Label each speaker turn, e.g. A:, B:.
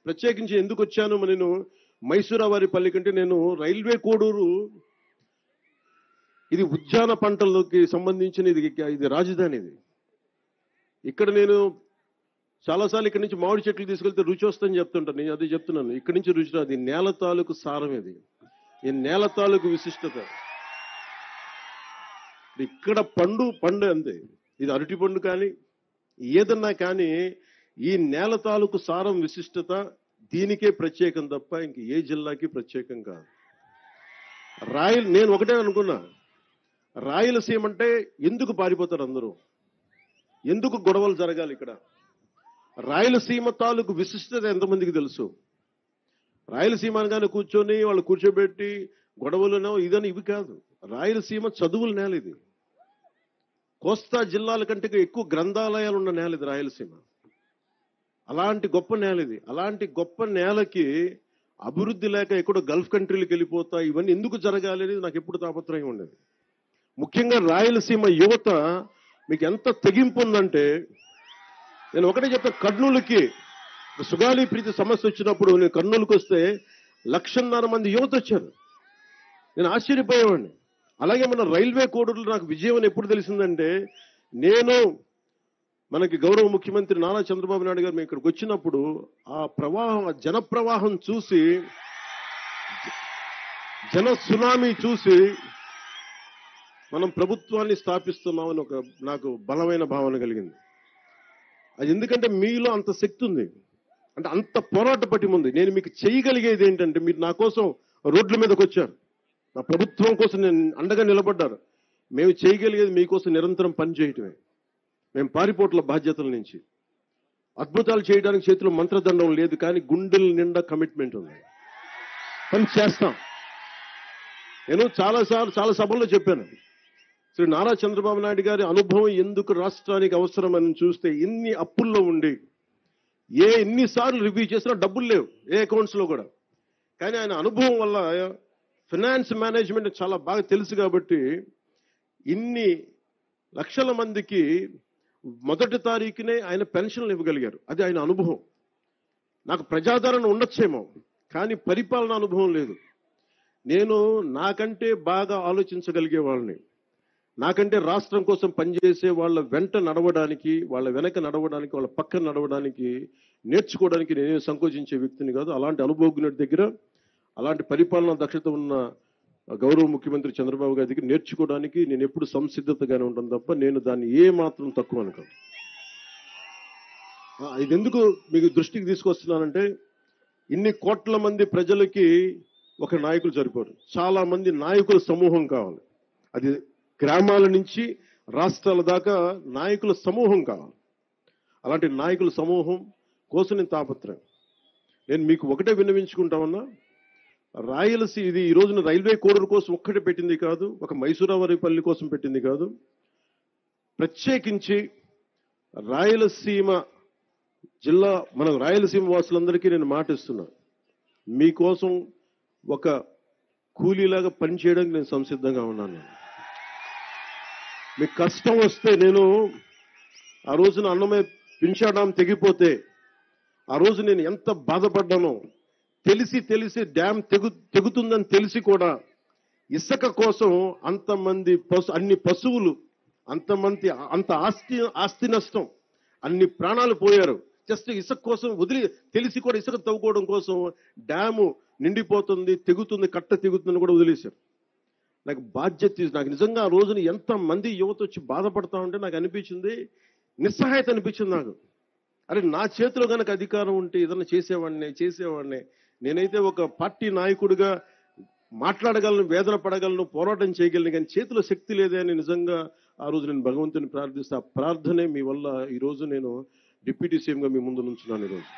A: ప్రత్యేకించి ఎందుకు వచ్చాను నేను మైసూరావారిపల్లి కంటే నేను రైల్వే కోడూరు ఇది ఉద్యాన పంటలకి సంబంధించిన ఇది ఇది రాజధాని ఇది ఇక్కడ నేను చాలాసార్లు ఇక్కడి నుంచి మామిడి చెట్లు తీసుకెళ్తే రుచి వస్తుందని చెప్తుంటాను నేను అదే చెప్తున్నాను ఇక్కడి నుంచి రుచి రాదు ఈ నేల తాలూకు సారం ఇది ఈ నేల తాలూకు విశిష్టత ఇక్కడ పండు పండు అంతే ఇది అరటి పండు కానీ ఏదన్నా కానీ ఈ నేల తాలూకు సారం విశిష్టత దీనికే ప్రత్యేకం తప్ప ఇంక ఏ జిల్లాకి ప్రత్యేకం కాదు రాయల్ నేను ఒకటే అనుకున్నా రాయలసీమ అంటే ఎందుకు పారిపోతారు అందరూ ఎందుకు గొడవలు జరగాలి ఇక్కడ రాయలసీమ తాలూకు విశిష్టత ఎంతమందికి తెలుసు రాయలసీమ అనగానే కూర్చొని వాళ్ళు కూర్చోబెట్టి గొడవలను ఇదని ఇవి కాదు రాయలసీమ చదువుల నేల ఇది కోస్తా జిల్లాల కంటే ఎక్కువ గ్రంథాలయాలు ఉన్న నేల ఇది రాయలసీమ అలాంటి గొప్ప నేల ఇది అలాంటి గొప్ప నేలకి అభివృద్ధి లేక ఎక్కడో గల్ఫ్ కంట్రీలకు వెళ్ళిపోతా ఇవన్నీ ఎందుకు జరగాలి అనేది నాకు ఎప్పుడు తాపత్రయం ఉండేది ముఖ్యంగా రాయలసీమ యువత మీకు ఎంత తెగింపు ఉందంటే నేను ఒకటే చెప్తా కర్నూలుకి సుగాలి ప్రీతి సమస్య వచ్చినప్పుడు నేను కర్నూలుకి వస్తే లక్షన్నర మంది యువత వచ్చారు నేను ఆశ్చర్యపోయేవాడిని అలాగే మన రైల్వే కోడూరులో నాకు విజయం అని ఎప్పుడు తెలిసిందంటే నేను మనకి గౌరవ ముఖ్యమంత్రి నారా చంద్రబాబు నాయుడు గారు మేము ఇక్కడికి వచ్చినప్పుడు ఆ ప్రవాహం ఆ జన ప్రవాహం చూసి జన సునామీ చూసి మనం ప్రభుత్వాన్ని స్థాపిస్తున్నామని ఒక నాకు బలమైన భావన కలిగింది అది ఎందుకంటే మీలో అంత శక్తి ఉంది అంటే అంత పోరాట పటిమ ఉంది నేను మీకు చేయగలిగేది ఏంటంటే మీరు నా కోసం రోడ్ల మీదకి వచ్చారు నా ప్రభుత్వం కోసం నేను అండగా నిలబడ్డారు మేము చేయగలిగేది మీకోసం నిరంతరం పనిచేయటమే మేము పారిపోట్ల బాధ్యతల నుంచి అద్భుతాలు చేయడానికి చేతిలో మంత్రదండం లేదు కానీ గుండెల నిండా కమిట్మెంట్ ఉంది పని చేస్తాం నేను చాలాసార్లు చాలా సభల్లో చెప్పాను శ్రీ నారా చంద్రబాబు నాయుడు గారి అనుభవం ఎందుకు రాష్ట్రానికి అవసరమని చూస్తే ఇన్ని అప్పుల్లో ఉండి ఏ ఎన్నిసార్లు రివ్యూ చేసినా డబ్బులు లేవు ఏ అకౌంట్స్ లో కూడా కానీ ఆయన అనుభవం వల్ల ఫినాన్స్ మేనేజ్మెంట్ చాలా బాగా తెలుసు కాబట్టి ఇన్ని లక్షల మందికి మొదటి తారీఖునే ఆయన పెన్షన్లు ఇవ్వగలిగారు అది ఆయన అనుభవం నాకు ప్రజాదరణ ఉండొచ్చేమో కానీ పరిపాలన అనుభవం లేదు నేను నాకంటే బాగా ఆలోచించగలిగే వాళ్ళని నాకంటే రాష్ట్రం కోసం పనిచేసే వాళ్ళ వెంట నడవడానికి వాళ్ళ వెనక నడవడానికి వాళ్ళ పక్కన నడవడానికి నేర్చుకోవడానికి నేనే సంకోచించే వ్యక్తిని కాదు అలాంటి అనుభవజ్ఞుడి దగ్గర అలాంటి పరిపాలనా దక్షత ఉన్న గౌరవ ముఖ్యమంత్రి చంద్రబాబు గారి దగ్గర నేర్చుకోవడానికి నేను ఎప్పుడు సంసిద్ధతగానే ఉంటాను తప్ప నేను దాన్ని ఏ మాత్రం తక్కువ అనుకోను ఆ, ఇది ఎందుకు మీకు దృష్టికి తీసుకొస్తున్నానంటే ఇన్ని కోట్ల మంది ప్రజలకి ఒక నాయకులు సరిపోరు చాలా మంది నాయకుల సమూహం కావాలి అది గ్రామాల నుంచి రాష్ట్రాల దాకా నాయకుల సమూహం కావాలి అలాంటి నాయకుల సమూహం కోసం నేను తాపత్రయం నేను మీకు ఒకటే విన్నవించుకుంటామన్నా రాయలసీ ఇది ఈ రోజున రైల్వే కోడూరు కోసం ఒక్కటే పెట్టింది కాదు ఒక మైసూరావరిపల్లి కోసం పెట్టింది కాదు ప్రత్యేకించి రాయలసీమ జిల్లా మన రాయలసీమ వాసులందరికీ నేను మాటిస్తున్నా మీకోసం ఒక కూలీలాగా పనిచేయడానికి నేను సంసిద్ధంగా ఉన్నాను నేను. మీకు కష్టం వస్తే నేను ఆ రోజున అన్నమయ్య పింఛా డాం తెగిపోతే ఆ రోజు నేను ఎంత బాధపడ్డానో తెలిసి తెలిసి డ్యామ్ తెగు తెగుతుందని తెలిసి కూడా ఇసుక కోసం అంతమంది పశు అన్ని పశువులు అంతమంది అంత ఆస్తి ఆస్తి నష్టం అన్ని ప్రాణాలు పోయారు జస్ట్ ఇసుక కోసం వదిలి తెలిసి కూడా ఇసుక తవ్వుకోవడం కోసం డ్యాము నిండిపోతుంది తెగుతుంది కట్ట తెగుతుందని కూడా వదిలేశారు నాకు బాధ్యత తీసి నాకు నిజంగా ఆ రోజున ఎంత మంది యువత వచ్చి బాధపడతా ఉంటే నాకు అనిపించింది నిస్సహాయత అనిపించింది నాకు అరే నా చేతిలో కనుక అధికారం ఉంటే ఏదైనా చేసేవాడిని చేసేవాడిని నేనైతే ఒక పార్టీ నాయకుడిగా మాట్లాడగలను వేదన పడగలను పోరాటం చేయగలను కానీ చేతిలో శక్తి లేదే అని నిజంగా ఆ రోజు నేను భగవంతుని ప్రార్థిస్తే ఆ ప్రార్థనే మీ వల్ల ఈ రోజు నేను డిప్యూటీ సీఎంగా మీ ముందు నుంచున్నాను ఈరోజు